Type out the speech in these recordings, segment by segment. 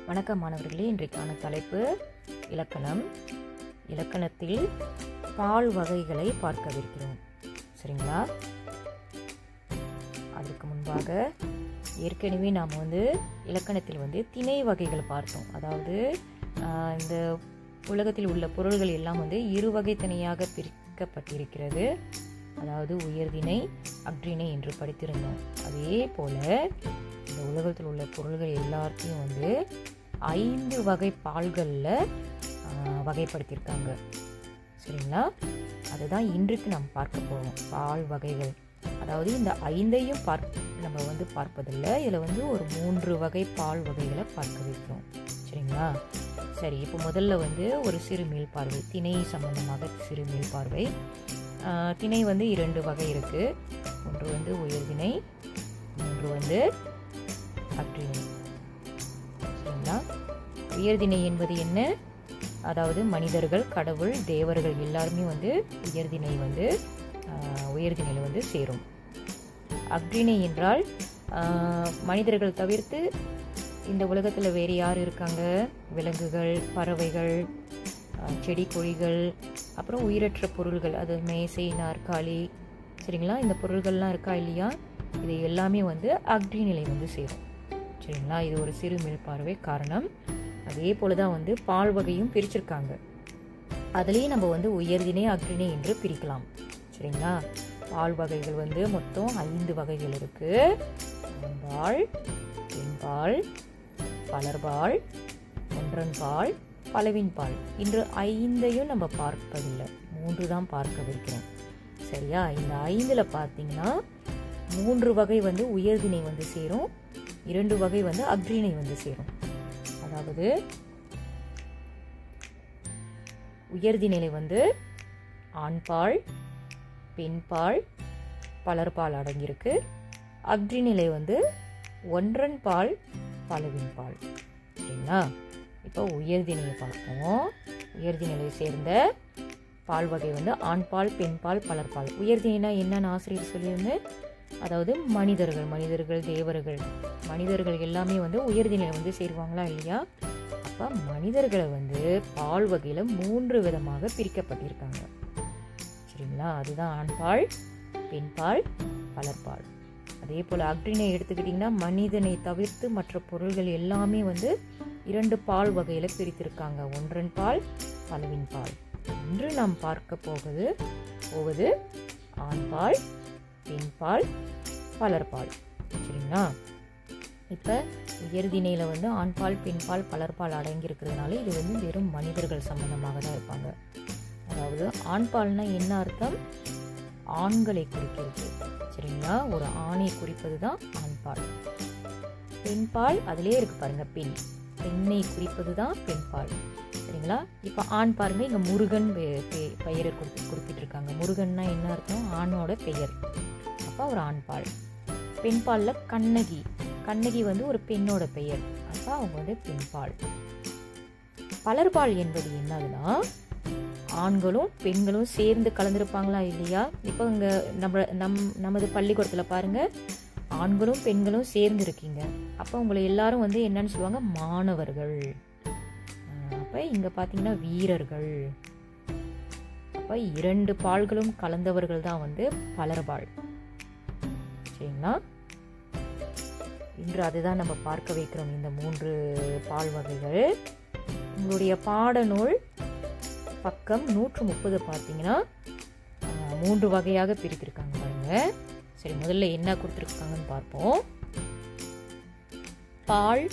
வணக்கம் மாணவர்களே இன்றைக்கான தலைப்பு இலக்கணம் இலக்கணத்தில் பால் வகைகளை பார்க்கவிருக்கிறோம் சரிங்களா அதற்கு முன்பாக ஏற்கனவே நாம் வந்து இலக்கணத்தில் வந்து திணை வகைகள் பார்த்தோம் அதாவது ஆஹ், இந்த உலகத்தில் உள்ள பொருள்கள் எல்லாம் வந்து இரு வகை திணையாக பிரிக்கப்பட்டிருக்கிறது அதாவது உயர்திணை அக்ரிணை என்று படித்திருந்தோம் அதே போல இந்த உலகத்தில் உள்ள பொருள்கள் எல்லாத்தையும் வந்து ஐந்து வகை பால்களில் வகைப்படுத்தியிருக்காங்க சரிங்களா அதுதான் இன்றைக்கு நாம் பார்க்க போகிறோம் பால் வகைகள் அதாவது இந்த ஐந்தையும் பார்க்க நம்ம வந்து பார்ப்பதில்லை இதில் வந்து ஒரு மூன்று வகை பால் வகைகளை பார்க்க வைக்கிறோம் சரிங்களா சரி இப்போ முதல்ல வந்து ஒரு சிறு மீள் பார்வை திணை சம்பந்தமாக சிறு மீள் பார்வை ஆஹ், திணை வந்து இரண்டு வகை இருக்குது ஒன்று வந்து உயர்திணை ஒன்று வந்து அற்றிணை சரிங்களா உயர்திணை என்பது என்ன அதாவது மனிதர்கள் கடவுள் தேவர்கள் எல்லாருமே வந்து உயர்திணை வந்து ஆஹ், உயர்திணையில் வந்து சேரும் அக்ரிணை என்றால் ஆஹ், மனிதர்கள் தவிர்த்து இந்த உலகத்தில் வேறு யார் இருக்காங்க விலங்குகள் பறவைகள் ஆஹ், செடி கொடிகள் அப்புறம் உயிரற்ற பொருள்கள் அது மேசை நாற்காலி சரிங்களா இந்த பொருள்கள்லாம் இருக்கா இல்லையா இது எல்லாமே வந்து அக்னி நிலை வந்து சேரும் சரிங்களா இது ஒரு சிறு மேல்பார்வை காரணம் அதே போல தான் வந்து பால் வகையும் பிரிச்சிருக்காங்க அதுலேயும் நம்ம வந்து உயர்தினை அக்ரிணை என்று பிரிக்கலாம் சரிங்களா பால் வகைகள் வந்து மொத்தம் ஐந்து வகைகள் இருக்கு ஆண்பால் பெண்பால் பலர்பால் ஒன்றன் பால் பலவின் பால் இன்று ஐந்தையும் நம்ம பார்ப்பதில்லை மூன்று தான் பார்க்கவிருக்கிறோம் சரியா இந்த ஐந்தில் பார்த்தீங்கன்னா மூன்று வகை வந்து உயர்திணை வந்து சேரும் இரண்டு வகை வந்து அக்ரிணை வந்து சேரும் அதாவது உயர்திணையில் வந்து ஆண்பால் பெண்பால் பலர்பால் அடங்கியிருக்கு அக்ரிநிலை வந்து ஒன்றன் பால் பலவின் பால் சரிங்களா இப்போ உயர்திணையை பார்ப்போம் உயர்திணையை சேர்ந்த பால் வகை வந்து ஆண்பால் பெண்பால் பலர்பால் உயர்திணைனா என்னன்னு ஆசிரியர் சொல்லியிருந்தேன் அதாவது மனிதர்கள் மனிதர்கள் தேவர்கள் மனிதர்கள் எல்லாமே வந்து உயர்திணையில் வந்து சேருவாங்களா இல்லையா அப்போ மனிதர்களை வந்து பால் வகையில் மூன்று விதமாக பிரிக்கப்பட்டிருக்காங்க சரிங்களா அதுதான் ஆண்பால் பெண்பால் பலர்பால் அதே போல் அக்ரினை எடுத்துக்கிட்டிங்கன்னா மனிதனை தவிர்த்து மற்ற பொருள்கள் எல்லாமே வந்து இரண்டு பால் வகையில் பிரித்திருக்காங்க ஒன்றன் பால் பலவின் பால் இன்று நாம் பார்க்க போவது போவது ஆண்பால் பெண்பால் பலர்பால் சரிங்களா இப்போ உயர்திணையில் வந்து ஆண்பால் பெண்பால் பலர்பால் அடங்கியிருக்கிறதுனால இது வந்து வெறும் மனிதர்கள் சம்பந்தமாக தான் இருப்பாங்க அதாவது ஆண்பால்னா என்ன அர்த்தம் ஆண்களை குறிக்கிறது சரிங்களா ஒரு ஆணை குறிப்பது தான் ஆண்பால் பெண்பால் அதிலே இருக்கு பாருங்க பெண் பெண்ணை குறிப்பது தான் பெண்பால் சரிங்களா இப்போ ஆண் பாருங்க இங்கே முருகன் பெ- பெ- பெயரை குறிப்பி குறிப்பிட்டிருக்காங்க முருகன்னா என்ன அர்த்தம் ஆணோட பெயர் அப்போ ஒரு ஆண்பால் பெண்பாலில் கண்ணகி கண்ணகி வந்து ஒரு பெண்ணோட பெயர் அப்போ அவங்க வந்து பெண்பால் பலர்பால் என்பது என்னதுன்னா ஆண்களும் பெண்களும் சேர்ந்து கலந்துருப்பாங்களா இல்லையா இப்போ இங்கே நம்ம நம் நமது பள்ளிக்கூடத்தில் பாருங்க ஆண்களும் பெண்களும் சேர்ந்து இருக்கீங்க அப்போ உங்களை எல்லாரும் வந்து என்னன்னு சொல்லுவாங்க மாணவர்கள் அப்போ இங்கே பார்த்தீங்கன்னா வீரர்கள் அப்போ இரண்டு பால்களும் கலந்தவர்கள் தான் வந்து பலர்பால் சரிங்களா இன்று அதுதான் நம்ம பார்க்க வைக்கிறோம் இந்த மூன்று பால் வகைகள் உங்களுடைய பாடநூல் பக்கம் நூற்று முப்பது பார்த்தீங்கன்னா ஆஹ், மூன்று வகையாக பிரித்திருக்காங்க பாருங்க சரி முதல்ல என்ன கொடுத்துருக்காங்கன்னு பார்ப்போம் பால்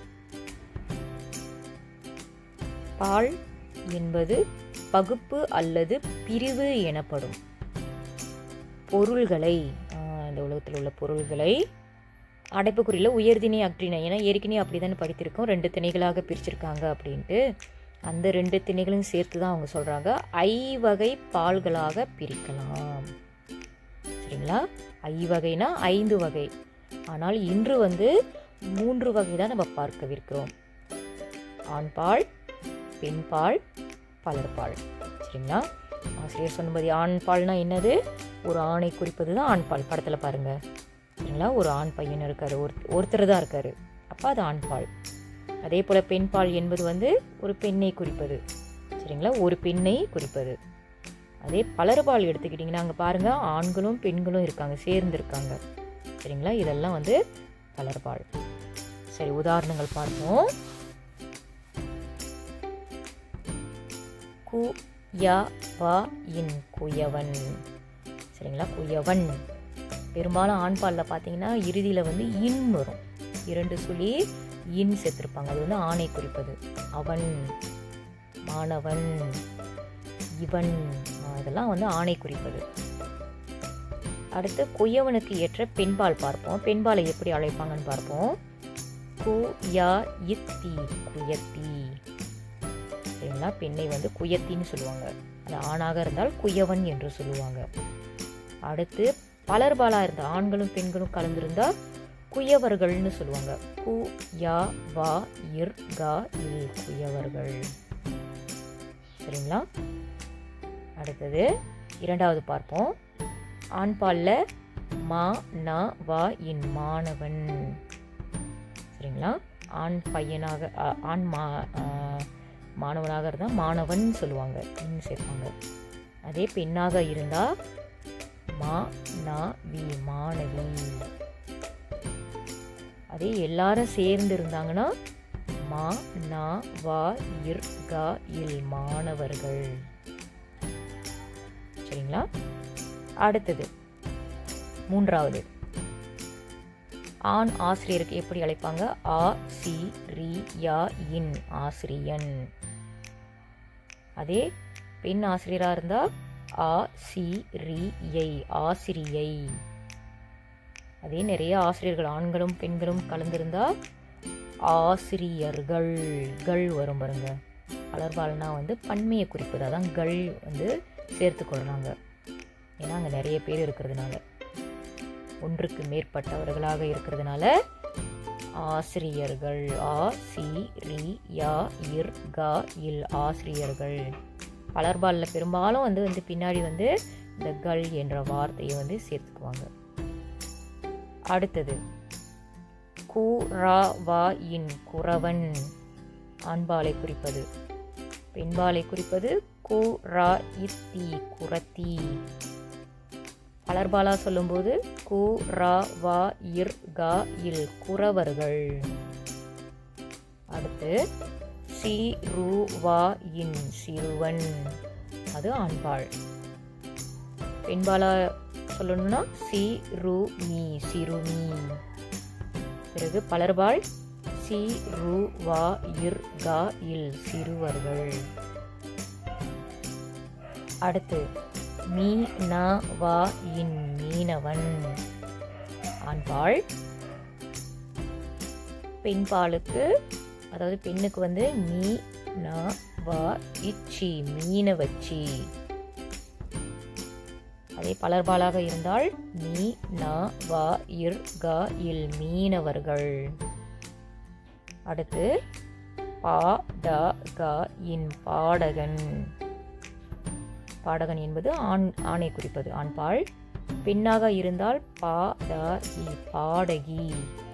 பால் என்பது பகுப்பு அல்லது பிரிவு எனப்படும் பொருள்களை ஆஹ், இந்த உலகத்தில் உள்ள பொருள்களை அடைப்புக்குறியில் உயர்திணை அக்ரிணை ஏன்னா ஏற்கனவே அப்படி தானே படித்திருக்கோம் ரெண்டு திணைகளாக பிரிச்சிருக்காங்க அப்படின்ட்டு அந்த ரெண்டு திணைகளையும் சேர்த்து தான் அவங்க சொல்கிறாங்க ஐவகை பால்களாக பிரிக்கலாம் சரிங்களா ஐவகைனா ஐந்து வகை ஆனால் இன்று வந்து மூன்று வகை தான் நம்ம பார்க்கவிருக்கிறோம் ஆண்பால் பெண்பால் பலர்பால் சரிங்களா ஆசிரியர் சொன்னபடி ஆண்பால்னா என்னது ஒரு ஆணை குறிப்பது தான் ஆண்பால் படத்தில் பாருங்க சரிங்களா ஒரு ஆண் பையன் இருக்காரு ஒரு ஒருத்தர் தான் இருக்காரு அப்போ அது ஆண்பால் அதே போல் பெண்பால் என்பது வந்து ஒரு பெண்ணை குறிப்பது சரிங்களா ஒரு பெண்ணை குறிப்பது அதே பலர்பால் எடுத்துக்கிட்டிங்கன்னா அங்கே பாருங்கள் ஆண்களும் பெண்களும் இருக்காங்க சேர்ந்து இருக்காங்க சரிங்களா இதெல்லாம் வந்து பலர்பால் சரி உதாரணங்கள் பார்ப்போம் கு யா வா இன் குயவன் சரிங்களா குயவன் பெரும்பாலும் ஆண்பாலில் பார்த்தீங்கன்னா இறுதியில் வந்து இன் வரும் இரண்டு சுழி இன் சேர்த்துருப்பாங்க அது வந்து ஆணை குறிப்பது அவன் மாணவன் இவன் இதெல்லாம் வந்து ஆணை குறிப்பது அடுத்து குயவனுக்கு ஏற்ற பெண்பால் பார்ப்போம் பெண்பாலை எப்படி அழைப்பாங்கன்னு பார்ப்போம் கு யா இத்தி குயத்தி சரிங்களா பெண்ணை வந்து குயத்தின்னு சொல்லுவாங்க அது ஆணாக இருந்தால் குயவன் என்று சொல்லுவாங்க அடுத்து பலர்பாலாக இருந்த ஆண்களும் பெண்களும் கலந்திருந்தா குயவர்கள்னு சொல்லுவாங்க கு யா வா இர் கா இல் குயவர்கள் சரிங்களா அடுத்தது இரண்டாவது பார்ப்போம் ஆண்பாலில் மா ந வா இன் மாணவன் சரிங்களா ஆண் பையனாக ஆண் மா மாணவனாக இருந்தால் மாணவன் சொல்லுவாங்க இன் சேர்ப்பாங்க அதே பெண்ணாக இருந்தால் மா நா வி மாணவி அதே எல்லாரும் சேர்ந்து இருந்தாங்கன்னா மா நா வா இர் கா இல் மாணவர்கள் சரிங்களா அடுத்தது மூன்றாவது ஆண் ஆசிரியருக்கு எப்படி அழைப்பாங்க ஆ சி ரி யா இன் ஆசிரியன் அதே பெண் ஆசிரியராக இருந்தால் ஆ சி ரி யை ஆசிரியை அதே நிறைய ஆசிரியர்கள் ஆண்களும் பெண்களும் கலந்திருந்தா ஆசிரியர்கள் கள் வரும் பாருங்க பலர்பால்னா வந்து பன்மையை குறிப்பது அதான் கள் வந்து சேர்த்து கொள்கிறாங்க ஏன்னா அங்கே நிறைய பேர் இருக்கிறதுனால ஒன்றுக்கு மேற்பட்டவர்களாக இருக்கிறதுனால ஆசிரியர்கள் ஆ சி ரி யா இர் கா இல் ஆசிரியர்கள் பலர்பாலில் பெரும்பாலும் வந்து வந்து பின்னாடி வந்து இந்த கள் என்ற வார்த்தையை வந்து சேர்த்துக்குவாங்க அடுத்தது கு ரா வா இன் குறவன் ஆண்பாலை குறிப்பது பெண்பாலை குறிப்பது கு ரா இத்தி குரத்தி பலர்பாலா சொல்லும்போது கு ரா வா இர் கா இல் குறவர்கள் அடுத்து சி ரு வா இன் சிறுவன் அது ஆண்பாள் பெண்பாலா சொல்லணும்னா சி ரு மீ சிறுமி பிறகு பலர்பால் சி ரு வா இர் கா இல் சிறுவர்கள் அடுத்து மீ ந வா இன் மீனவன் ஆண்பாள் பெண்பாலுக்கு அதாவது பெண்ணுக்கு வந்து மீ ந வா இச்சி மீனவச்சி அதே பலர்பாலாக இருந்தால் மீ ந வா இர் க இல் மீனவர்கள் அடுத்து பா ட க இன் பாடகன் பாடகன் என்பது ஆண் ஆணை குறிப்பது ஆண்பாள் பெண்ணாக இருந்தால் பா ட இ பாடகி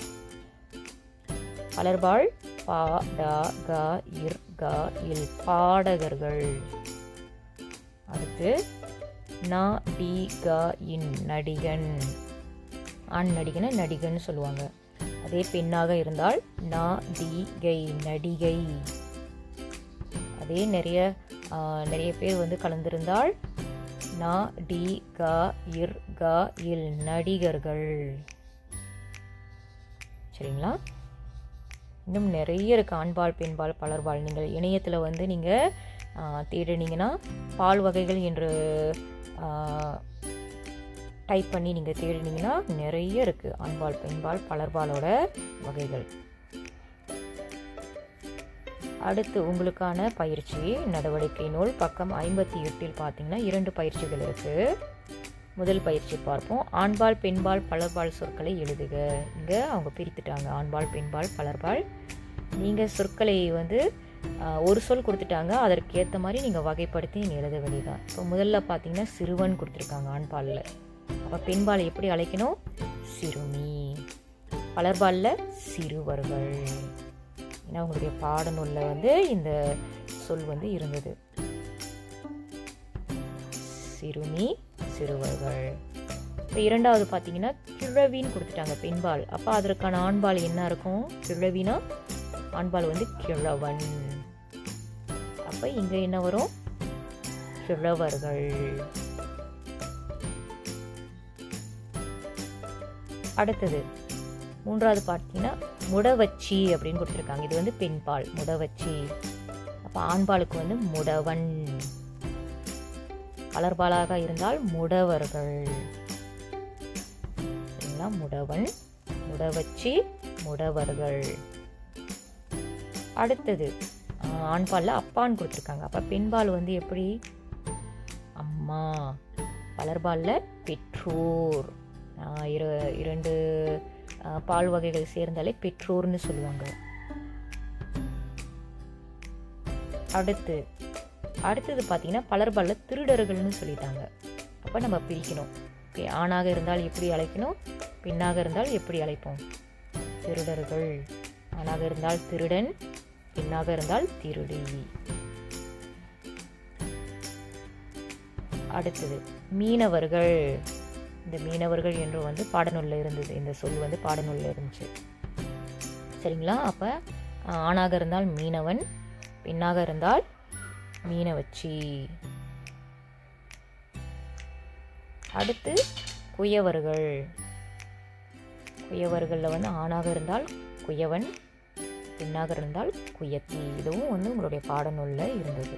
பலர்பாள் பா ட க இர் க இல் பாடகர்கள் அடுத்து நா டி க இன் நடிகன் ஆண் நடிகனை நடிகன்னு சொல்லுவாங்க அதே பெண்ணாக இருந்தால் நா டி கை நடிகை அதே நிறைய நிறைய பேர் வந்து கலந்திருந்தால் நா டி க இர் க இல் நடிகர்கள் சரிங்களா இன்னும் நிறைய இருக்குது ஆண்பால் பெண்பால் பலர்பால் நீங்கள் இணையத்தில் வந்து நீங்கள் தேடினீங்கன்னா பால் வகைகள் என்று டைப் பண்ணி நீங்கள் தேடினீங்கன்னா நிறைய இருக்குது ஆண்பால் பெண்பால் பலர்பாலோட வகைகள் அடுத்து உங்களுக்கான பயிற்சி நடவடிக்கை நூல் பக்கம் ஐம்பத்தி எட்டில் பார்த்தீங்கன்னா இரண்டு பயிற்சிகள் இருக்குது முதல் பயிற்சி பார்ப்போம் ஆண்பால் பெண்பால் பலர்பால் சொற்களை எழுதுக இங்கே அவங்க பிரித்துட்டாங்க ஆண்பால் பெண்பால் பலர்பால் நீங்கள் சொற்களை வந்து ஒரு சொல் கொடுத்துட்டாங்க அதற்கு ஏற்ற மாதிரி நீங்கள் வகைப்படுத்தி நீங்கள் எழுத வேண்டியதான் இப்போ முதல்ல பார்த்தீங்கன்னா சிறுவன் கொடுத்துருக்காங்க ஆண்பாலில் அப்போ பெண்பால் எப்படி அழைக்கணும் சிறுமி பலர்பாலில் சிறுவர்கள் ஏன்னா உங்களுடைய பாடநூலில் வந்து இந்த சொல் வந்து இருந்தது சிறுமி சிறுவர்கள் இப்போ இரண்டாவது பார்த்தீங்கன்னா கிழவின்னு கொடுத்துட்டாங்க பெண்பால் அப்போ அதற்கான ஆண்பால் என்ன இருக்கும் கிழவினா ஆண்பால் வந்து கிழவன் அப்போ இங்கே என்ன வரும் கிழவர்கள் அடுத்தது மூன்றாவது பார்த்தீங்கன்னா முடவச்சி அப்படின்னு கொடுத்துருக்காங்க இது வந்து பெண்பால் முடவச்சி அப்போ ஆண்பாலுக்கு வந்து முடவன் கலர்பாலாக இருந்தால் முடவர்கள் சரிங்களா முடவன் முடவச்சி முடவர்கள் அடுத்தது ஆஹ், ஆண்பாலில் அப்பான்னு கொடுத்துருக்காங்க அப்போ பெண்பால் வந்து எப்படி அம்மா பலர்பாலில் பெற்றோர் ஆஹ், இரு இரண்டு ஆஹ், பால் வகைகள் சேர்ந்தாலே பெற்றோர்னு சொல்லுவாங்க அடுத்து அடுத்தது பார்த்தீங்கன்னா பலர்பாலில் திருடர்கள்னு சொல்லிட்டாங்க அப்போ நம்ம பிரிக்கணும் ஓகே ஆணாக இருந்தால் எப்படி அழைக்கணும் பெண்ணாக இருந்தால் எப்படி அழைப்போம் திருடர்கள் ஆணாக இருந்தால் திருடன் பெண்ணாக இருந்தால் திருடி அடுத்தது மீனவர்கள் இந்த மீனவர்கள் என்று வந்து பாடநூலில் இருந்தது இந்த சொல் வந்து பாடநூலில் இருந்துச்சு சரிங்களா அப்போ ஆணாக இருந்தால் மீனவன் பெண்ணாக இருந்தால் மீனவச்சி அடுத்து குயவர்கள் குயவர்களில் வந்து ஆணாக இருந்தால் குயவன் பெண்ணாக இருந்தால் குயத்தி இதுவும் வந்து உங்களுடைய பாடநூலில் இருந்தது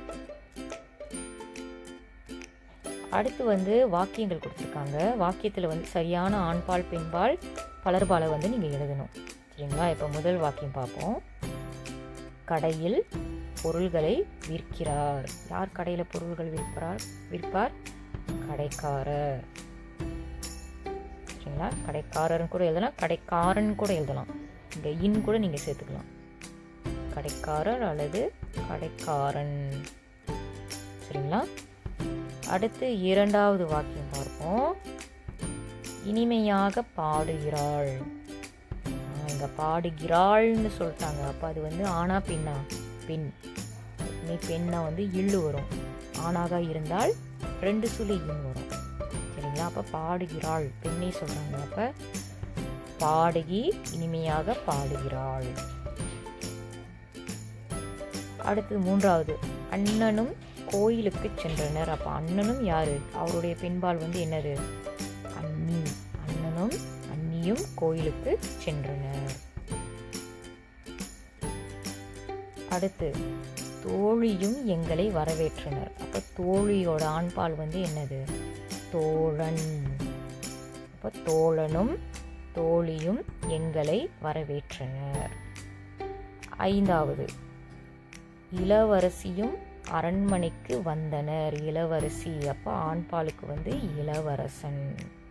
அடுத்து வந்து வாக்கியங்கள் கொடுத்துருக்காங்க வாக்கியத்தில் வந்து சரியான ஆண்பால் பெண்பால் பலர்பாலை வந்து நீங்கள் எழுதணும் சரிங்களா இப்போ முதல் வாக்கியம் பார்ப்போம் கடையில் பொருள்களை விற்கிறார் யார் கடையில் பொருள்கள் விற்கிறார் விற்பார் கடைக்காரர் சரிங்களா கடைக்காரர்னு கூட எழுதலாம் கடைக்காரன் கூட எழுதலாம் இங்கே இன் கூட நீங்கள் சேர்த்துக்கலாம் கடைக்காரர் அல்லது கடைக்காரன் சரிங்களா அடுத்து இரண்டாவது வாக்கியம் பார்ப்போம் இனிமையாக பாடுகிறாள் ஆஹ் இங்க பாடுகிறாள்னு சொல்லிட்டாங்க அப்போ அது வந்து ஆணா பெண்ணா பெண் நீ பெண்ணா வந்து இள்ளு வரும் ஆணாக இருந்தால் ரெண்டு சுழி இன் வரும் சரிங்களா அப்போ பாடுகிறாள் பெண்ணை சொல்றாங்க அப்போ பாடகி இனிமையாக பாடுகிறாள் அடுத்து மூன்றாவது அண்ணனும் கோயிலுக்கு சென்றனர் அப்போ அண்ணனும் யாரு அவருடைய பெண்பால் வந்து என்னது அண்ணி அண்ணனும் அண்ணியும் கோயிலுக்கு சென்றனர் அடுத்து தோழியும் எங்களை வரவேற்றனர் அப்போ தோழியோட ஆண்பால் வந்து என்னது தோழன் அப்போ தோழனும் தோழியும் எங்களை வரவேற்றனர் ஐந்தாவது இளவரசியும் அரண்மனைக்கு வந்தனர் இளவரசி அப்போ ஆண்பாலுக்கு வந்து இளவரசன்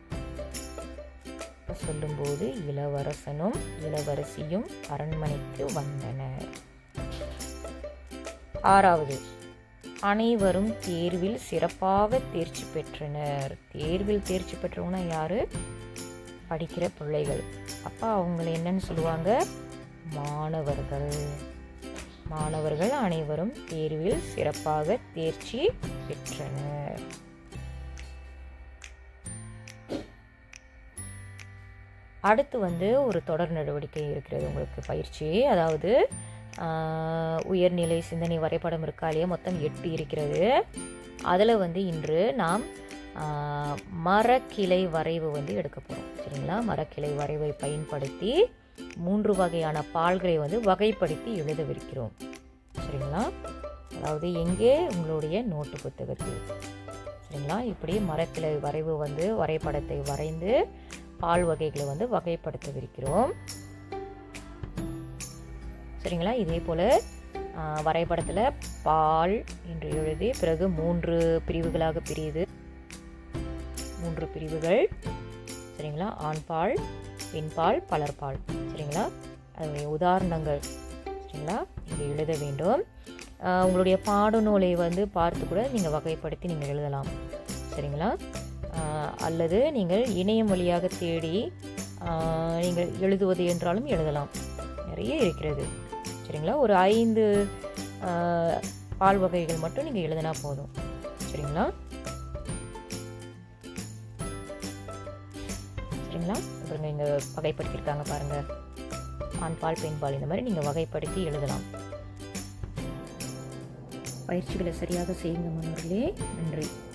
அப்ப சொல்லும்போது இளவரசனும் இளவரசியும் அரண்மனைக்கு வந்தனர் ஆறாவது அனைவரும் தேர்வில் சிறப்பாக தேர்ச்சி பெற்றனர் தேர்வில் தேர்ச்சி பெற்றவங்கன்னா யாரு படிக்கிற பிள்ளைகள் அப்போ அவங்கள என்னன்னு சொல்லுவாங்க மாணவர்கள் மாணவர்கள் அனைவரும் தேர்வில் சிறப்பாக தேர்ச்சி பெற்றனர் அடுத்து வந்து ஒரு தொடர் நடவடிக்கை இருக்கிறது உங்களுக்கு பயிற்சி அதாவது ஆஹ், உயர்நிலை சிந்தனை வரைபடம் இருக்கா இல்லையா மொத்தம் எட்டு இருக்கிறது அதில் வந்து இன்று நாம் ஆஹ், மரக்கிளை வரைவு வந்து எடுக்க போகிறோம் சரிங்களா மரக்கிளை வரைவை பயன்படுத்தி மூன்று வகையான பால்களை வந்து வகைப்படுத்தி எழுதவிருக்கிறோம் சரிங்களா அதாவது எங்கே உங்களுடைய நோட்டு புத்தகத்தில் சரிங்களா இப்படி மரக்கிளை வரைவு வந்து வரைபடத்தை வரைந்து பால் வகைகளை வந்து வகைப்படுத்தவிருக்கிறோம் சரிங்களா இதே போல் வரைபடத்தில் பால் என்று எழுதி பிறகு மூன்று பிரிவுகளாக பிரியுது மூன்று பிரிவுகள் சரிங்களா ஆண்பால் பெண்பால் பலர்பால் சரிங்களா அதனுடைய உதாரணங்கள் சரிங்களா இங்கே எழுத வேண்டும் ஆஹ் உங்களுடைய பாடநூலை வந்து பார்த்து கூட நீங்கள் வகைப்படுத்தி நீங்கள் எழுதலாம் சரிங்களா ஆஹ் அல்லது நீங்கள் இணையம் வழியாக தேடி ஆஹ் நீங்கள் எழுதுவது என்றாலும் எழுதலாம் நிறைய இருக்கிறது சரிங்களா ஒரு ஐந்து ஆஹ், பால் வகைகள் மட்டும் நீங்கள் எழுதினா போதும் சரிங்களா சரிங்களா அப்புறம் இங்கே வகைப்படுத்தியிருக்காங்க பாருங்கள் ஆண் பால் பெண் பால் இந்த மாதிரி நீங்கள் வகைப்படுத்தி எழுதலாம் பயிற்சிகளை சரியாக செய்யுங்க மாணவர்களே நன்றி